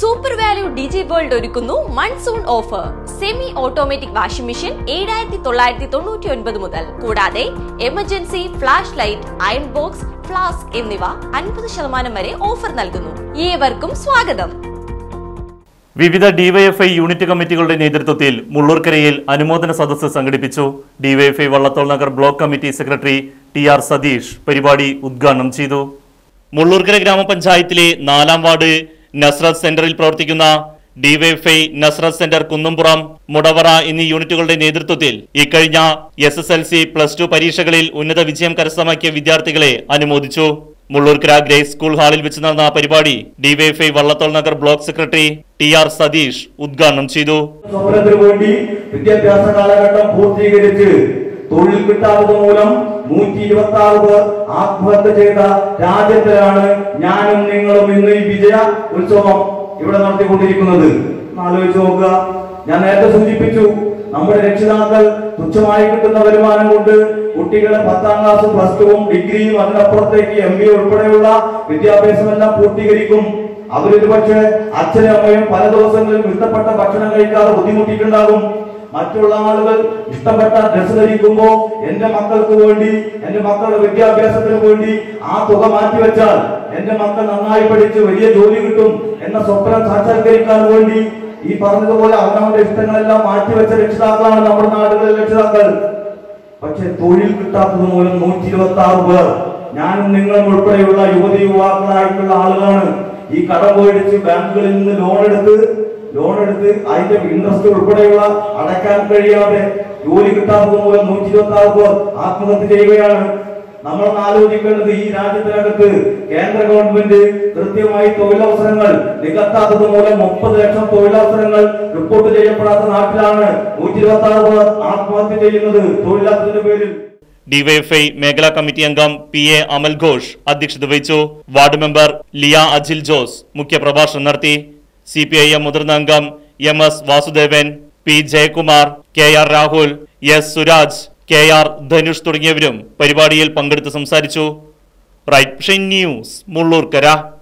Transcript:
super value digi world ഒരുക്കുന്നു monsoon offer semi automatic washing machine ഏഴായിരത്തി തൊള്ളായിരത്തി തൊണ്ണൂറ്റി ഒൻപത് മുതൽ കൂടാതെ emergency flash light iron box flask എന്നിവ അൻപത് ശതമാനം വരെ ഓഫർ നൽകുന്നു ഏവർക്കും സ്വാഗതം വിവിധ ഡിവൈഎഫ്ഐ യൂണിറ്റ് കമ്മിറ്റികളുടെ നേതൃത്വത്തിൽ മുള്ളൂർക്കരയിൽ അനുമോദന സദസ്സ് സംഘടിപ്പിച്ചു DYFI Vallathol Nagar block committee secretary T R Satheesh പരിപാടി ഉദ്ഘാടനം ചെയ്തു മുള്ളൂർക്കര ഗ്രാമപഞ്ചായത്തിലെ നാലാം വാർഡ് നസ്രത്ത് സെന്ററിൽ പ്രവർത്തിക്കുന്ന DYFI Nazareth centre Kunnumpuram Mudavara എന്നീ യൂണിറ്റുകളുടെ നേതൃത്വത്തിൽ ഇക്കഴിഞ്ഞ S S L C plus two പരീക്ഷകളിൽ ഉന്നത വിജയം കരസ്ഥമാക്കിയ വിദ്യാർത്ഥികളെ അനുമോദിച്ചു മുള്ളൂർക്കര ഗ്രേസ് സ്കൂൾ ഹാളിൽ വെച്ച് നടന്ന പരിപാടി DYFI Vallathol Nagar block secretary T R Satheesh ഉദ്ഘാടനം ചെയ്തു സ്വപ്നത്തിനു വേണ്ടി വിദ്യാഭ്യാസ കാലഘട്ടം പൂർത്തീകരിച്ച് തൊഴിൽ കിട്ടാത്തത് മൂലം നൂറ്റി ഇരുപത്തി ആറ് പേർ ആത്മഹത്യ ചെയ്ത രാജ്യത്തിലാണ് ഞാനും നിങ്ങളും ഇന്ന് ഈ വിജയ ഉത്സവം ഇവിടെ നടത്തിക്കൊണ്ടിരിക്കുന്നത് ഒന്ന് ആലോചിച്ച് നോക്കുക ഞാൻ നേരത്തെ സൂചിപ്പിച്ചു നമ്മുടെ രക്ഷിതാക്കൾ തുച്ഛമായി കിട്ടുന്ന വരുമാനം കൊണ്ട് കുട്ടികളെ പത്താം ക്ലാസ് പ്ലസ് ടുവും ഡിഗ്രിയും അതിനപ്പുറത്തേക്ക് എം ബി ഉൾപ്പെടെയുള്ള വിദ്യാഭ്യാസമെല്ലാം പൂർത്തീകരിക്കും അവരൊരു പക്ഷേ അച്ഛനും അമ്മയും പല ദിവസങ്ങളിലും ഇഷ്ടപ്പെട്ട ഭക്ഷണം കഴിക്കാതെ ബുദ്ധിമുട്ടിയിട്ടുണ്ടാകും മറ്റുള്ള ആളുകൾ ഇഷ്ടപ്പെട്ട ഡ്രസ് ധരിക്കുമ്പോ എന്റെ മക്കൾക്ക് വേണ്ടി എന്റെ മക്കളുടെ വിദ്യാഭ്യാസത്തിന് വേണ്ടി ആ തുക മാറ്റിവെച്ചാൽ എന്റെ മക്കൾ നന്നായി പഠിച്ച് വലിയ ജോലി കിട്ടും എന്ന സ്വപ്നം സാക്ഷാത്കരിക്കാൻ വേണ്ടി ഈ പറഞ്ഞതുപോലെ അവനവന്റെ ഇഷ്ടങ്ങളെല്ലാം മാറ്റിവെച്ച രക്ഷിതാക്കളാണ് നമ്മുടെ നാടുകളിലെ രക്ഷിതാക്കൾ പക്ഷെ തൊഴിൽ കിട്ടാത്തത് മൂലം നൂറ്റി ഇരുപത്തി ആറ് പേർ ഞാനും നിങ്ങളും ഉൾപ്പെടെയുള്ള യുവതി യുവാക്കളായിട്ടുള്ള ആളുകളാണ് ഈ കടം മേടിച്ച് ബാങ്കുകളിൽ നിന്ന് ലോൺ എടുത്ത് ലോൺ എടുത്ത് അതിന്റെ ഇൻട്രസ്റ്റ് ഉൾപ്പെടെയുള്ള അടയ്ക്കാൻ കഴിയാതെ ജോലി കിട്ടാത്തത് മൂലം നൂറ്റി ഇരുപത്തി ആറ് പേർ ആത്മഹത്യ ചെയ്യുകയാണ് നമ്മളൊന്ന് ആലോചിക്കേണ്ടത് ഈ രാജ്യത്തിനകത്ത് കേന്ദ്ര ഗവൺമെന്റ് കൃത്യമായി തൊഴിലവസരങ്ങൾ നികത്താത്തത് മൂലം മുപ്പത് ലക്ഷം തൊഴിലവസരങ്ങൾ റിപ്പോർട്ട് ചെയ്യപ്പെടാത്ത നാട്ടിലാണ് നൂറ്റി ഇരുപത്തി ആറ് പേർ ആത്മഹത്യ ചെയ്യുന്നത് തൊഴിലാത്തതിന്റെ പേരിൽ ഡിവൈഎഫ്ഐ മേഖലാ കമ്മിറ്റി അംഗം പി എ അമൽ ഘോഷ് അധ്യക്ഷത വഹിച്ചു വാർഡ് മെമ്പർ ലിയ അജിൽ ജോസ് മുഖ്യപ്രഭാഷണം നടത്തി സി പി ഐ എം മുതിർന്ന അംഗം M S Vasudevan P Jayakumar K R Rahul S Suraj K R Dhanush തുടങ്ങിയവരും പരിപാടിയിൽ പങ്കെടുത്ത് സംസാരിച്ചു റൈറ്റ് ന്യൂസ് മുള്ളൂർക്കര